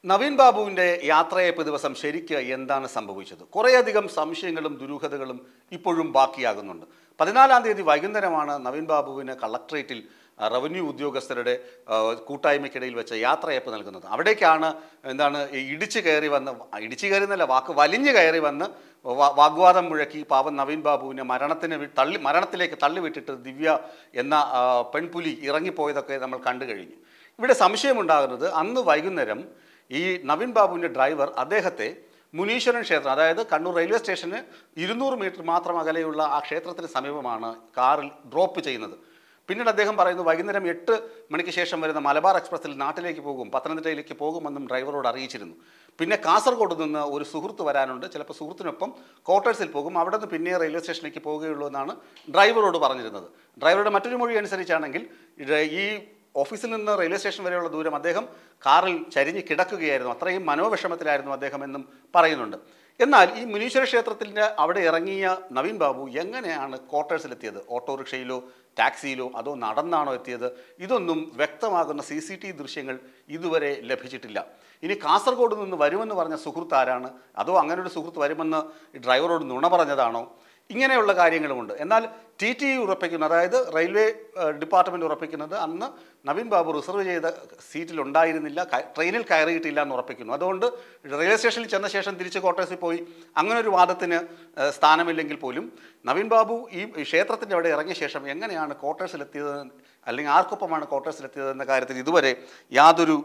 നവീൻ ബാബുവിൻ്റെ യാത്രയപ്പ് ദിവസം ശരിക്ക് എന്താണ് സംഭവിച്ചത് കുറേയധികം സംശയങ്ങളും ദുരൂഹതകളും ഇപ്പോഴും ബാക്കിയാകുന്നുണ്ട് പതിനാലാം തീയതി വൈകുന്നേരമാണ് നവീൻ ബാബുവിന് കളക്ട്രേറ്റിൽ ആ, റവന്യൂ ഉദ്യോഗസ്ഥരുടെ ആ, കൂട്ടായ്മയ്ക്കിടയിൽ വെച്ച് യാത്രയപ്പ് നൽകുന്നത് അവിടേക്കാണ് എന്താണ് ഈ ഇടിച്ചു കയറി വന്ന് ഇടിച്ചു കയറി എന്നല്ല വാക്ക് വലിഞ്ഞു കയറി വന്ന് വാ- വാഗ്വാദം മുഴക്കി പാവം നവീൻ ബാബുവിനെ മരണത്തിന് വി- തള്ളി മരണത്തിലേക്ക് തള്ളിവിട്ടിട്ട് ദിവ്യ എന്ന ആ, പെൺപുലി ഇറങ്ങിപ്പോയതൊക്കെ നമ്മൾ കണ്ടു കഴിഞ്ഞു ഇവിടെ സംശയമുണ്ടാകുന്നത് അന്ന് വൈകുന്നേരം ഈ നവീൻ ബാബുവിൻ്റെ ഡ്രൈവർ അദ്ദേഹത്തെ മുനീശ്വരൻ ക്ഷേത്രം അതായത് കണ്ണൂർ റെയിൽവേ സ്റ്റേഷന് ഇരുന്നൂറ് മീറ്റർ മാത്രം അകലെയുള്ള ആ ക്ഷേത്രത്തിന് സമീപമാണ് കാറിൽ ഡ്രോപ്പ് ചെയ്യുന്നത് പിന്നീട് അദ്ദേഹം പറയുന്നു വൈകുന്നേരം എട്ട് മണിക്ക് ശേഷം വരുന്ന മലബാർ എക്സ്പ്രസ്സിൽ നാട്ടിലേക്ക് പോകും പത്തനംതിട്ടയിലേക്ക് പോകുമെന്നും ഡ്രൈവറോട് അറിയിച്ചിരുന്നു പിന്നെ കാസർഗോഡ് നിന്ന് ഒരു സുഹൃത്ത് വരാനുണ്ട് ചിലപ്പോൾ സുഹൃത്തിനൊപ്പം ക്വാർട്ടേഴ്സിൽ പോകും അവിടെ നിന്ന് പിന്നെ റെയിൽവേ സ്റ്റേഷനിലേക്ക് പോവുകയുള്ളൂ എന്നാണ് ഡ്രൈവറോട് പറഞ്ഞിരുന്നത് ഡ്രൈവറുടെ മറ്റൊരു മൊഴി അനുസരിച്ചാണെങ്കിൽ ഇത് ഈ ഓഫീസിൽ നിന്ന് റെയിൽവേ സ്റ്റേഷൻ വരെയുള്ള ദൂരം അദ്ദേഹം കാറിൽ ചരിഞ്ഞ് കിടക്കുകയായിരുന്നു അത്രയും മനോവിഷമത്തിലായിരുന്നു അദ്ദേഹം എന്നും പറയുന്നുണ്ട് എന്നാൽ ഈ മുനീശ്വര ക്ഷേത്രത്തിൻ്റെ അവിടെ ഇറങ്ങിയ നവീൻ ബാബു എങ്ങനെയാണ് ക്വാർട്ടേഴ്സിലെത്തിയത് ഓട്ടോറിക്ഷയിലോ ടാക്സിയിലോ അതോ നടന്നാണോ എത്തിയത് ഇതൊന്നും വ്യക്തമാകുന്ന സി സി ടി ദൃശ്യങ്ങൾ ഇതുവരെ ലഭിച്ചിട്ടില്ല ഇനി കാസർഗോഡ് നിന്ന് വരുമെന്ന് പറഞ്ഞ സുഹൃത്ത് ആരാണ് അതോ അങ്ങനെ ഒരു സുഹൃത്ത് വരുമെന്ന് ഈ ഡ്രൈവറോട് നുണ പറഞ്ഞതാണോ ഇങ്ങനെയുള്ള കാര്യങ്ങളുമുണ്ട് എന്നാൽ ടി ടി ഉറപ്പിക്കുന്നു അതായത് റെയിൽവേ ഏഹ്, ഡിപ്പാർട്ട്മെൻറ്റ് ഉറപ്പിക്കുന്നത് അന്ന് നവീൻ ബാബു റിസർവ് ചെയ്ത സീറ്റിൽ ഉണ്ടായിരുന്നില്ല ക- ട്രെയിനിൽ കയറിയിട്ടില്ല എന്ന് ഉറപ്പിക്കുന്നു അതുകൊണ്ട് റെയിൽവേ സ്റ്റേഷനിൽ ചെന്ന ശേഷം തിരിച്ച് ക്വാർട്ടേഴ്സിൽ പോയി അങ്ങനെ ഒരു വാദത്തിന് ഏഹ്, സ്ഥാനമില്ലെങ്കിൽ പോലും നവീൻ ബാബു ഈ ക്ഷേത്രത്തിൻ്റെ അവിടെ ഇറങ്ങിയ ശേഷം എങ്ങനെയാണ് ക്വാർട്ടേഴ്സിലെത്തിയത് അല്ലെങ്കിൽ ആർക്കൊപ്പമാണ് ക്വാർട്ടേഴ്സിലെത്തിയത് എന്ന കാര്യത്തിൽ ഇതുവരെ യാതൊരു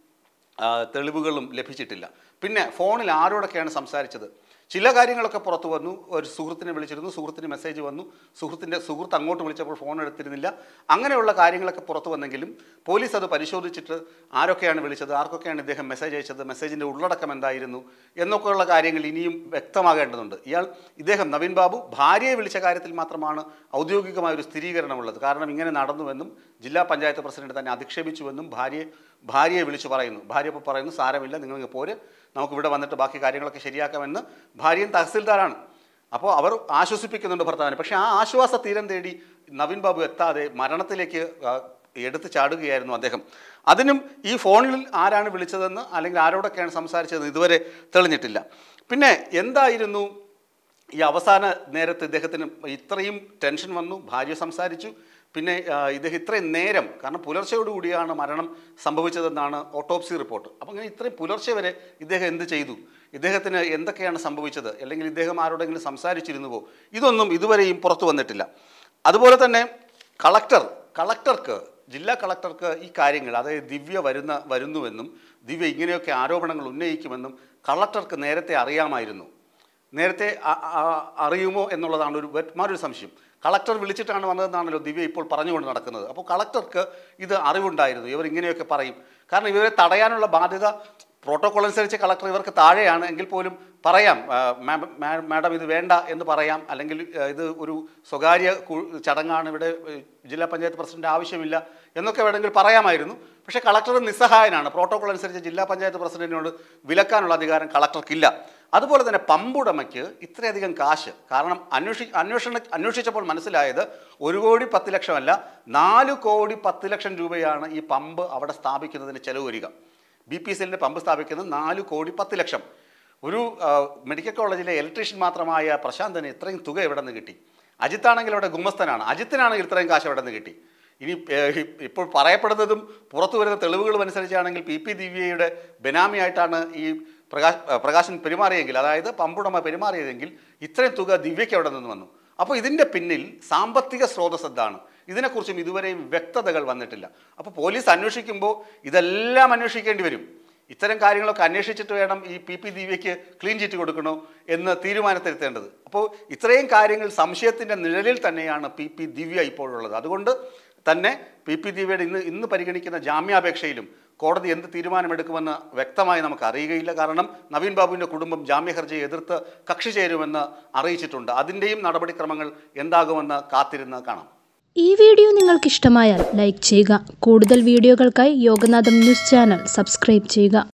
ആ, തെളിവുകളും ലഭിച്ചിട്ടില്ല പിന്നെ ഫോണിൽ ആരോടൊക്കെയാണ് സംസാരിച്ചത് ചില കാര്യങ്ങളൊക്കെ പുറത്തു വന്നു ഒരു സുഹൃത്തിനെ വിളിച്ചിരുന്നു സുഹൃത്തിന് മെസ്സേജ് വന്നു സുഹൃത്തിൻ്റെ സുഹൃത്ത് അങ്ങോട്ട് വിളിച്ചപ്പോൾ ഫോൺ എടുത്തിരുന്നില്ല അങ്ങനെയുള്ള കാര്യങ്ങളൊക്കെ പുറത്തു വന്നെങ്കിലും പോലീസ് അത് പരിശോധിച്ചിട്ട് ആരൊക്കെയാണ് വിളിച്ചത് ആർക്കൊക്കെയാണ് ഇദ്ദേഹം മെസ്സേജ് അയച്ചത് മെസ്സേജിൻ്റെ ഉള്ളടക്കം എന്തായിരുന്നു എന്നൊക്കെയുള്ള കാര്യങ്ങൾ ഇനിയും വ്യക്തമാകേണ്ടതുണ്ട് ഇയാൾ ഇദ്ദേഹം നവീൻ ബാബു ഭാര്യയെ വിളിച്ച കാര്യത്തിൽ മാത്രമാണ് ഔദ്യോഗികമായ ഒരു സ്ഥിരീകരണമുള്ളത് കാരണം ഇങ്ങനെ നടന്നുവെന്നും ജില്ലാ പഞ്ചായത്ത് പ്രസിഡന്റ് തന്നെ അധിക്ഷേപിച്ചുവെന്നും ഭാര്യയെ ഭാര്യയെ വിളിച്ചു പറയുന്നു ഭാര്യ ഇപ്പോൾ പറയുന്നു സാരമില്ല നിങ്ങൾ ഇങ്ങ് പോര് നമുക്ക് ഇവിടെ വന്നിട്ട് ബാക്കി കാര്യങ്ങളൊക്കെ ശരിയാക്കാമെന്ന് ഭാര്യയും തഹസിൽദാരാണ് അപ്പോൾ അവർ ആശ്വസിപ്പിക്കുന്നുണ്ട് ഭർത്താവിനെ പക്ഷേ ആ ആശ്വാസ തീരം തേടി നവീൻ ബാബു എത്താതെ മരണത്തിലേക്ക് ആ, എടുത്ത് ചാടുകയായിരുന്നു അദ്ദേഹം അതിനും ഈ ഫോണിൽ ആരാണ് വിളിച്ചതെന്ന് അല്ലെങ്കിൽ ആരോടൊക്കെയാണ് സംസാരിച്ചതെന്ന് ഇതുവരെ തെളിഞ്ഞിട്ടില്ല പിന്നെ എന്തായിരുന്നു ഈ അവസാന നേരത്ത് ഇദ്ദേഹത്തിന് ഇത്രയും ടെൻഷൻ വന്നു ഭാര്യ സംസാരിച്ചു പിന്നെ ആ, ഇദ്ദേഹം ഇത്രയും നേരം കാരണം പുലർച്ചയോടുകൂടിയാണ് മരണം സംഭവിച്ചതെന്നാണ് ഓട്ടോപ്സി റിപ്പോർട്ട് അപ്പം അങ്ങനെ ഇത്രയും പുലർച്ചെ വരെ ഇദ്ദേഹം എന്ത് ചെയ്തു ഇദ്ദേഹത്തിന് എന്തൊക്കെയാണ് സംഭവിച്ചത് അല്ലെങ്കിൽ ഇദ്ദേഹം ആരോടെങ്കിലും സംസാരിച്ചിരുന്നുവോ ഇതൊന്നും ഇതുവരെയും പുറത്തു വന്നിട്ടില്ല അതുപോലെ തന്നെ കളക്ടർ കളക്ടർക്ക് ജില്ലാ കളക്ടർക്ക് ഈ കാര്യങ്ങൾ അതായത് ദിവ്യ വരുന്ന വരുന്നുവെന്നും ദിവ്യ ഇങ്ങനെയൊക്കെ ആരോപണങ്ങൾ ഉന്നയിക്കുമെന്നും കളക്ടർക്ക് നേരത്തെ അറിയാമായിരുന്നു നേരത്തെ അ- അ- അറിയുമോ എന്നുള്ളതാണ് ഒരു വെ- മറ്റൊരു സംശയം കളക്ടർ വിളിച്ചിട്ടാണ് വന്നതെന്നാണല്ലോ ദിവ്യ ഇപ്പോൾ പറഞ്ഞുകൊണ്ട് നടക്കുന്നത് അപ്പോൾ കളക്ടർക്ക് ഇത് അറിവുണ്ടായിരുന്നു ഇവർ ഇങ്ങനെയൊക്കെ പറയും കാരണം ഇവരെ തടയാനുള്ള ബാധ്യത പ്രോട്ടോകോൾ അനുസരിച്ച് കളക്ടർ ഇവർക്ക് താഴെയാണ് എങ്കിൽ പോലും പറയാം ആ, മാം- മാ- മാഡം ഇത് വേണ്ട എന്ന് പറയാം അല്ലെങ്കിൽ ആ, ഇത് ഒരു സ്വകാര്യ കു- ചടങ്ങാണ് ഇവിടെ ഏ, ജില്ലാ പഞ്ചായത്ത് പ്രസിഡന്റ് ആവശ്യമില്ല എന്നൊക്കെ വേണമെങ്കിൽ പറയാമായിരുന്നു പക്ഷേ കളക്ടർ നിസ്സഹായനാണ് പ്രോട്ടോകോൾ അനുസരിച്ച് ജില്ലാ പഞ്ചായത്ത് പ്രസിഡന്റിനോട് വിലക്കാനുള്ള അധികാരം കളക്ടർക്കില്ല അതുപോലെ തന്നെ പമ്പുടമയ്ക്ക് ഇത്രയധികം കാശ് കാരണം അന്വേഷി അന്വേഷണ അന്വേഷിച്ചപ്പോൾ മനസ്സിലായത് ഒരു കോടി പത്ത് ലക്ഷമല്ല നാല് കോടി പത്ത് ലക്ഷം രൂപയാണ് ഈ പമ്പ് അവിടെ സ്ഥാപിക്കുന്നതിന് ചെലവ് വരിക ബി പി എസ് എല്ലിൻ്റെ പമ്പ് സ്ഥാപിക്കുന്നത് നാല് കോടി പത്ത് ലക്ഷം ഒരു ആ, മെഡിക്കൽ കോളേജിലെ ഇലക്ട്രീഷ്യൻ മാത്രമായ പ്രശാന്തന് ഇത്രയും തുക എവിടെ നിന്ന് കിട്ടി അജിത്താണെങ്കിൽ അവിടെ ഗുമസ്തനാണ് അജിത്തിനാണെങ്കിൽ ഇത്രയും കാശ് എവിടെ നിന്ന് കിട്ടി ഇനി ഏഹ്, ഇ- ഇപ്പോൾ പറയപ്പെടുന്നതും പുറത്തു വരുന്ന തെളിവുകളും അനുസരിച്ചാണെങ്കിൽ പി പി ദിവ്യയുടെ ബെനാമിയായിട്ടാണ് ഈ പ്രകാശ് ഏഹ്, പ്രകാശൻ പെരുമാറിയെങ്കിൽ അതായത് പമ്പുടമ പെരുമാറിയതെങ്കിൽ ഇത്രയും തുക ദിവ്യയ്ക്ക് എവിടെ നിന്ന് വന്നു അപ്പോൾ ഇതിൻ്റെ പിന്നിൽ സാമ്പത്തിക സ്രോതസ് എന്താണ് ഇതിനെക്കുറിച്ചും ഇതുവരെയും വ്യക്തതകൾ വന്നിട്ടില്ല അപ്പോൾ പോലീസ് അന്വേഷിക്കുമ്പോൾ ഇതെല്ലാം അന്വേഷിക്കേണ്ടി വരും ഇത്തരം കാര്യങ്ങളൊക്കെ അന്വേഷിച്ചിട്ട് വേണം ഈ പി പി ദിവ്യയ്ക്ക് ക്ലീൻ ചീറ്റ് കൊടുക്കണോ എന്ന് തീരുമാനത്തിലെത്തേണ്ടത് അപ്പോൾ ഇത്രയും കാര്യങ്ങൾ സംശയത്തിൻ്റെ നിഴലിൽ തന്നെയാണ് പി പി ദിവ്യ ഇപ്പോഴുള്ളത് അതുകൊണ്ട് തന്നെ പി പി ദിവ്യയുടെ ഇന്ന് ഇന്ന് പരിഗണിക്കുന്ന ജാമ്യാപേക്ഷയിലും കോടതി എന്ത് തീരുമാനമെടുക്കുമെന്ന് വ്യക്തമായി നമുക്ക് അറിയുകയില്ല കാരണം നവീൻ ബാബുവിൻ്റെ കുടുംബം ജാമ്യ ഹർജിയെ എതിർത്ത് കക്ഷി ചേരുമെന്ന് അറിയിച്ചിട്ടുണ്ട് അതിൻ്റെയും നടപടിക്രമങ്ങൾ എന്താകുമെന്ന് കാത്തിരുന്ന് കാണാം ഈ വീഡിയോ നിങ്ങൾക്ക് ഇഷ്ടമായാൽ ലൈക്ക് ചെയ്യുക കൂടുതൽ വീഡിയോകൾക്കായി യോഗനാഥം ന്യൂസ് ചാനൽ സബ്സ്ക്രൈബ് ചെയ്യുക